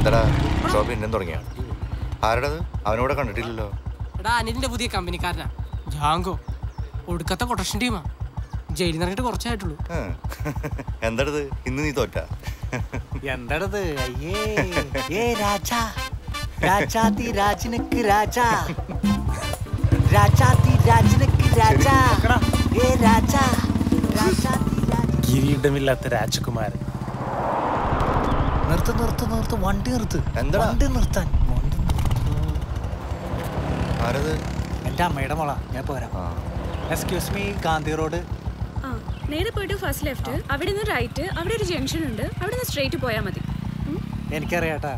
എന്താടാ ഷോ പിന്നെ തുടങ്ങിയ ആരുടേത് അവനോടെ കണ്ടിട്ടില്ലല്ലോ എടാ അനിലിന്റെ പുതിയ കമ്പനിക്കാരനാ ജാങ്കോ ഒടുക്കത്തെ കൊട്ടേഷൻ ടീമാ ജയിലിൽ നിന്ന് ഇറങ്ങിയിട്ട് കുറച്ചായിട്ടുള്ളൂ എന്താടത് ഇന്ന് നീ തോറ്റ എന്താടത് അയ്യേ ഏ രാജാ രാജാതി രാജനക്ക് രാജാ രാജാതി രാജനക്ക് രാജാ ഏ രാജാ രാജാതി കിരീടമില്ലാത്ത രാജകുമാരൻ നിർത്ത് നിർത്ത് നിർത്ത് വണ്ടി നിർത്ത് എന്താടാ? വണ്ടി നിർത്താൻ വണ്ടി ആരത് എൻ്റെ അമ്മയുടെ മോളാ ഞാൻ പോരാ എക്സ്ക്യൂസ് മീ ഗാന്ധി റോഡ് ആ നേരെ പോയിട്ട് ഫസ്റ്റ് ലെഫ്റ്റ് അവിടെ നിന്ന് റൈറ്റ് അവിടെ ഒരു ജംഗ്ഷൻ ഉണ്ട് അവിടെ നിന്ന് സ്ട്രേറ്റ് പോയാൽ മതി ഉം. എനിക്കറിയാട്ടാ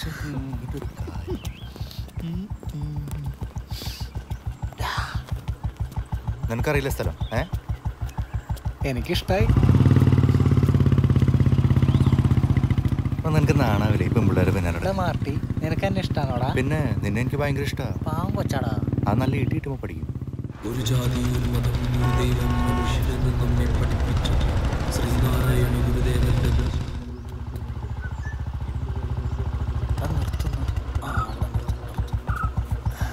നിനക്കറിയില്ല സ്ഥലം ഏ എനിക്കിഷ്ടായി അപ്പൊ നിനക്ക് നാണാവില്ലേ ഇപ്പം പിള്ളേരെ പിന്നാലെ ഇവിടെ മാർട്ടി നിനക്ക് എന്നെ ഇഷ്ടാണോടാ പിന്നെ നിന്നെ എനിക്ക് ഭയങ്കര ഇഷ്ടമാണ് പാവം കൊച്ചാടാ ആ നല്ല ഇട്ടിട്ടുമ്പോ പഠിക്കും ഒരു ജാതി ഒരു മതം ഒരു ദൈവം മനുഷ്യരെന്ന് നമ്മെ പഠിപ്പിച്ച ശ്രീനാരായണ ഗുരുദേവന്റെ ആ, നിർത്ത്, നിർത്ത്. ആ, അവിടെ നിർത്ത്, നിർത്ത്.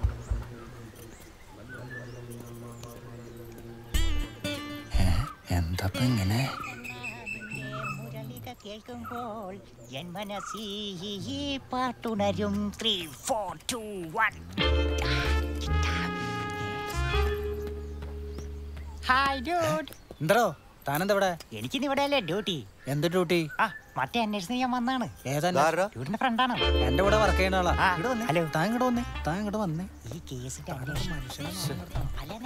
ഏ, എന്താ ഇപ്പൊ ഇങ്ങനെ മുരളിക കേൾക്കുമ്പോൾ എൻ മനസ്സി പാട്ടുണരും three four two one hi dude എന്തോ താനെന്താ ഇവിടെ എനിക്കിന്ന് ഇവിടെ അല്ലേ ഡ്യൂട്ടി എന്ത് ഡ്യൂട്ടി ആ മറ്റേ അന്വേഷണം ഞാൻ വന്നാണ് ഏതാ ഇതാരെടാ? ഡ്യൂട്ടിന്റെ ഫ്രണ്ടാണ് എന്റെ കൂടെ വർക്ക് ചെയ്യുന്ന ആളാ ആ, ഇങ്ങട് വന്നേ. ഹലോ. താൻ ഇങ്ങോട്ട് വന്നേ താൻ ഇങ്ങോട്ട് വന്നേ ഈ കേസിന്റെ അന്വേഷണം അല്ലേ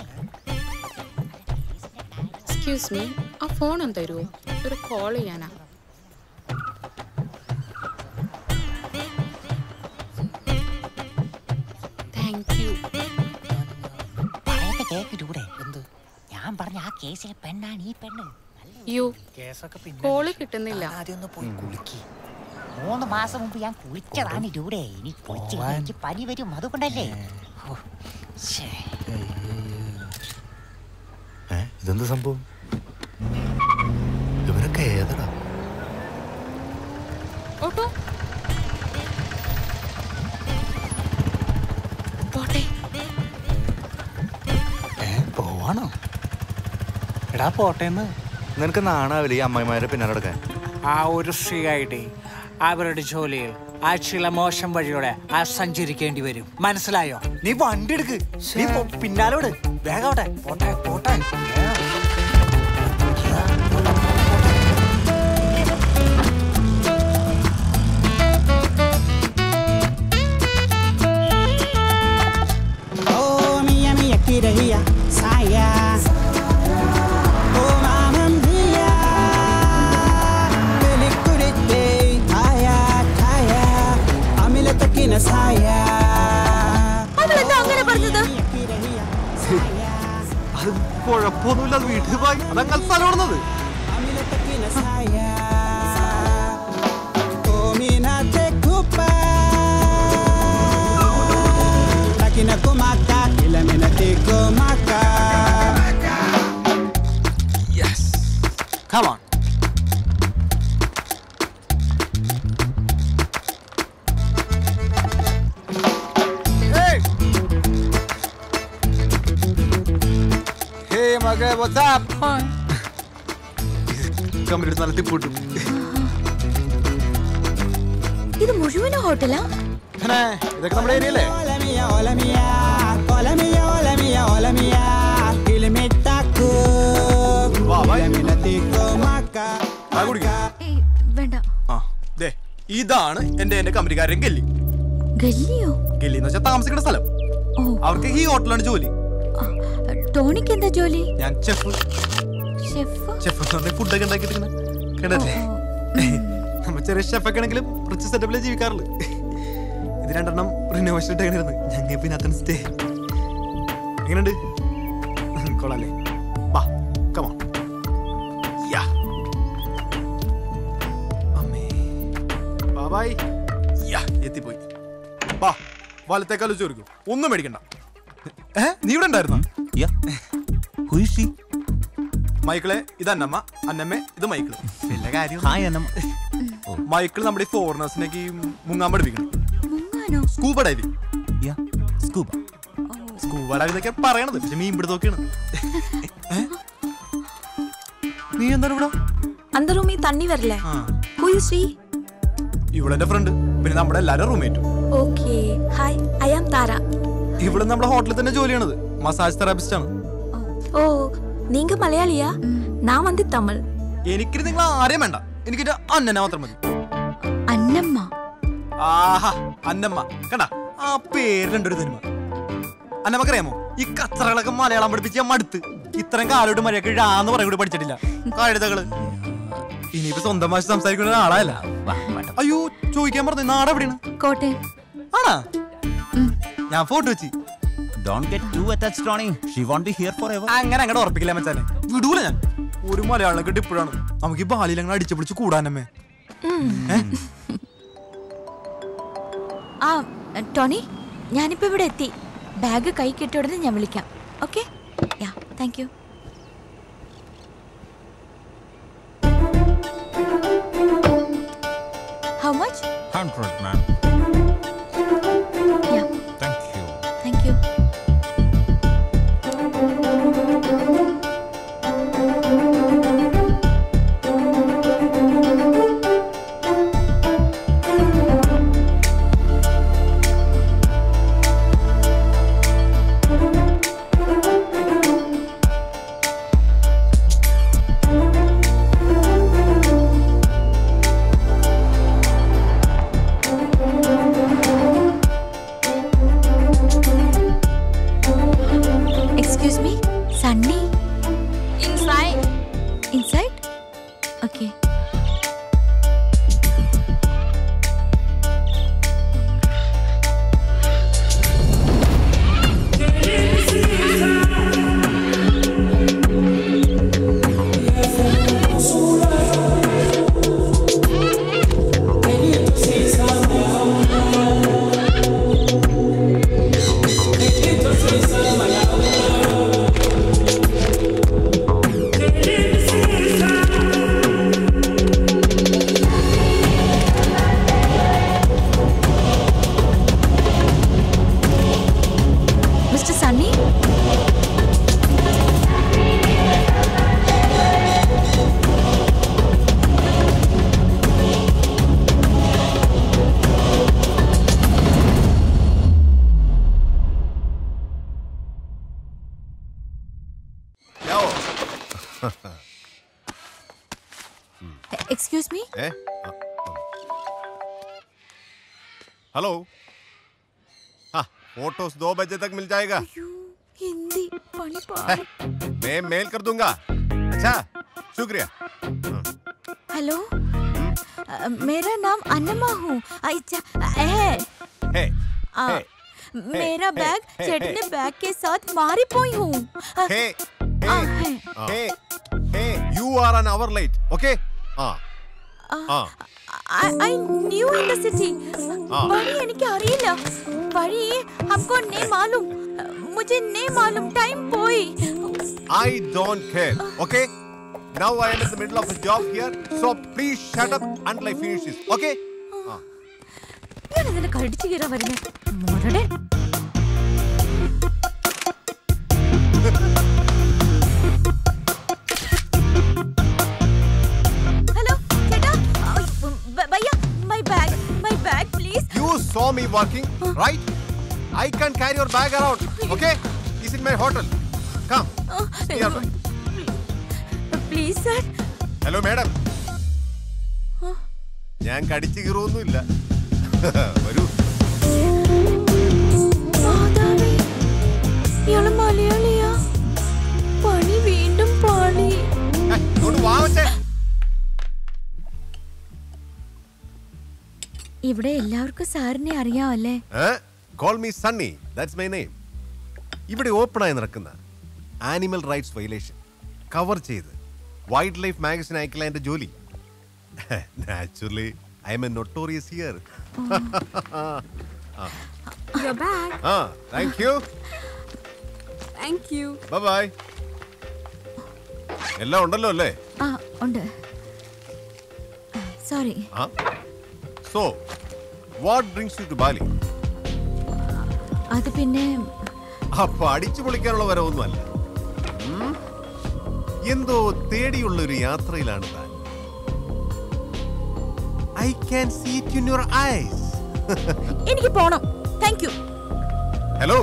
എക്സ്ക്യൂസ് മീ ആ ഫോൺ ഒന്ന് തരുമോ ഒരു കോൾ ചെയ്യാനാ താങ്ക് യു പറയൊക്കെ കേക്ക് ഡ്യൂടെ എന്ത് ഞാൻ പറഞ്ഞ ആ കേസിലെ പെണ്ണാണ് ഈ പെണ്ണ് യു കേസൊക്കെ പിന്നെ കോള് കിട്ടുന്നില്ല ആദ്യം ഒന്ന് പോയി കുളിക്ക് മൂന്ന് മാസം മുമ്പ് ഞാൻ കുളിച്ചതാണ് ഡ്യൂടെ ഇനി കുളിച്ച് പോവാൻ. എനിക്ക് പനി വരും അതുകൊണ്ടല്ലേ ഓ, ശ്ശേ. ഏ ഇതെന്ത് സംഭവം ഇവരൊക്കെ ഏതടാ ഓട്ടോ പോട്ടെ ഏ പോവാണോ എടാ പോട്ടേന്ന് നിനക്ക് നാണാവില്ലേ ഈ അമ്മായിമാരെ പിന്നാലെ നടക്കാൻ ആ ഒരു സ്ത്രീ ആയിട്ട് അവരുടെ ജോലിയിൽ ആ ചില മോശം വഴിയോടെ ആ സഞ്ചരിക്കേണ്ടി വരും മനസ്സിലായോ നീ വണ്ടി എടുക്ക് നീ പോ- പിന്നാലെ വിട് വേഗം അവിടെ പോട്ടെ പോട്ടെ വേഗം. Oh, mia, mia, kirahia, saya. Oh, mamma mia. Kulikkulite, kaya, kaya. അമിലത്തക്കിന സായ അവളെന്താ അങ്ങനെ പറഞ്ഞത് അത് കുഴപ്പമൊന്നുമില്ല അത് വീട്ടിൽ പോയി അതങ്ങനെ സ്ഥലമാണെന്നത് അമിലത്തക്കിന സായ ഓമിനത്തെ കുപ്പ തക്കിന കുമാക്ക ഇലമിനത്തെ കുമാക്ക Come on. Hey! Hey, മകേ, what's up? കമ്പനി നല്ല ടിപ്പ് ഇത് മുഴുവനും ഹോട്ടലാ പിന്നെ ഇതൊക്കെ നമ്മുടെ ഏരിയ അല്ലേ ഓലമിയ ഓലമിയ ഓലമിയ ഓലമിയ ഓലമിയ ഇലമിട്ടാക്കു വാ, വാ. ഇലമിനത്തെ കുമാക്ക ആ, കുടിക്ക്. വേണ്ട ആ ദേ ഇതാണ് എന്റെ എന്റെ കമ്പനിക്കാരൻ ഗല്ലി ഗല്ലിയോ ഗല്ലി എന്ന് വെച്ചാൽ താമസിക്കുന്ന സ്ഥലം ഓ അവർക്ക് ഈ ഹോട്ടലാണ് ജോലി ടോണിക്ക് എന്താ ജോലി ഞാൻ ചെഫ് ഷെഫ് ചെഫ് എന്ന് പറഞ്ഞാൽ ഫുഡൊക്കെ ഉണ്ടാക്കിയിട്ട് കണ്ടല്ലേ നമ്മ ചെറിയ ഷെഫൊക്കെ ആണെങ്കിലും റിച്ച് സെറ്റപ്പിലേ ജീവിക്കാറുള്ളൂ ഇത് രണ്ടെണ്ണം റിനോവേഷൻ ഇട്ടേക്കണിരുന്നു ഞങ്ങൾ പിന്നെ അത്തന്നെ സ്റ്റേ എങ്ങനെയുണ്ട് കൊള്ളാല്ലേ വാ കമാ യാ അമ്മേ ബാബായ് യാ എത്തിപ്പോയി വാ വലത്തേക്കാൾ വെച്ച് കൊടുക്കും ഒന്നും മേടിക്കണ്ട ഏ നീ ഇവിടെ ഉണ്ടായിരുന്നോ മൈക്കിളെ ഇത് അന്നമ്മ അന്നമ്മേ ഇത് മൈക്കിള് വല്ല കാര്യം ഹായ് അന്നമ്മ മൈക്കിൾ നമ്മുടെ ഈ ഫോറിനേഴ്സിനേക്ക് ഈ മുങ്ങാൻ പഠിപ്പിക്കണം മുങ്ങാനോ scuba diving scuba scuba diving എന്നൊക്കെ പറയണത് പക്ഷെ മീൻ പിടുത്തൊക്കെയാണ് ഏ? നീ എന്താണ് ഇവിടെ அந்த റൂമിൽ തണ്ണി വരില്ലേ ഹു യു സീ ഇവിടെ എന്റെ ഫ്രണ്ട് പിന്നെ നമ്മുടെ എല്ലാരും റൂംമേറ്റും okay hi I am Tara ഇവിടെ നമ്മുടെ ഹോട്ടലിൽ തന്നെ ജോലി ചെയ്യണത് മസാജ് തെറാപ്പിസ്റ്റ് ആണ് ഓ നീങ്ക മലയാളിയാ ഞാൻ വന്ന് തമിഴ് എനിക്ക് നിങ്ങൾ ആരെയും വേണ്ട എനിക്ക് എന്റെ അന്നനെ മാത്രം മതി അന്നമ്മ ആഹാ അന്നമ്മ കണ്ട ആ പേരിലുണ്ട് ഒരു സിനിമ അന്നമ്മക്കറിയാമോ ഈ കച്ചറകളൊക്കെ മലയാളം പഠിപ്പിച്ച് ഞാൻ മടുത്ത് ഇത്രയും കാലോട്ട് മര്യാദക്ക് ഇഴാന്ന് പറയാൻ കൂടി പഠിച്ചിട്ടില്ല കഴുതകള് ഇനിയിപ്പോ സ്വന്തം ഭാഷ സംസാരിക്കുന്ന ഒരാളല്ല അയ്യോ ചോദിക്കാൻ പറഞ്ഞു നാട് എവിടെയാണ് കോട്ടയം ആണാ ഞാൻ ഫോട്ടോ വെച്ച് Don't get too attached, Ronnie. She won't be here forever. അങ്ങനെ അങ്ങോട്ട് ഉറപ്പിക്കില്ല മച്ചാനെ വിടൂല ഞാൻ ഒരു മലയാളം കിട്ടി ഇപ്പോഴാണ് നമുക്ക് ഈ ബാലിയിൽ അങ്ങനെ അടിച്ചു പിടിച്ച് കൂടാനമ്മേ ആ ടോണി ഞാനിപ്പോ ഇവിടെ എത്തി ബാഗ് കൈ കിട്ടിയ ഉടനെ ഞാൻ വിളിക്കാം okay ya thank you how much 100, ma'am. Yeah. Thank you. Thank you excuse me Sunny inside inside okay mister Sunny excuse me ए? हेलो हाँ फोटोस दो बजे तक मिल जाएगा ഹിന്ദി പണി है, मैं मेल कर दूंगा अच्छा शुक्रिया हेलो अ, मेरा नाम अन्नमा हूँ अच्छा है है आ, है, मेरा है, बैग है, चेट है। ने बैग के साथ मारी पोई हूँ अ, हे आ, है। Hey hey you are an hour late okay हाँ हाँ I, I knew in the city ആ. വഴി എനിക്ക് അറിയില്ല വഴി हमको नहीं मालूम मुझे नहीं मालूम टाइम പോയി I don't care okay now I am in the middle of a job here so please shut up until I finish this okay हाँ ഞാൻ അതിനെ കടിച്ചു കീറാൻ വരുന്നേ മുരടൻ ഹലോ ചേട്ടാ ഭ- ഭയ്യ my bag my bag please You saw me working, right? I can carry your bag around, okay? It's in my hotel. Come. nearby. Please sir hello madam ഞാൻ കടിച്ചു കീറൊന്നുമില്ല വരൂ മാതാവേ ഇയാള് മലയാളിയാ പണി വീണ്ടും പാളി ഇങ്ങോട്ട് വാ മച്ചേ. ഇവിടെ എല്ലാവർക്കും സാറിനെ അറിയാമല്ലേ ഏ? Call me Sunny. That's my name. ഇവിടെ ഓപ്പണായി നടക്കുന്ന ആനിമൽ റൈറ്റ്സ് വയലേഷൻ കവർ ചെയ്ത് വൈൽഡ് ലൈഫ് മാഗസിൻ അയക്കല എന്റെ ജോലി naturally I am a notorious here Your bag. ആ thank you Thank you. Bye എല്ലാം ഉണ്ടല്ലോ അല്ലേ ആ ഉണ്ട് sorry so what brings you to Bali അത് പിന്നെ അപ്പൊ അടിച്ചു പൊളിക്കാനുള്ള വരവൊന്നുമല്ല ഉം? എന്തോ തേടിയുള്ള ഒരു യാത്രയിലാണ് താൻ I can see it in your eyes എനിക്ക് പോണം താങ്ക് യു ഹലോ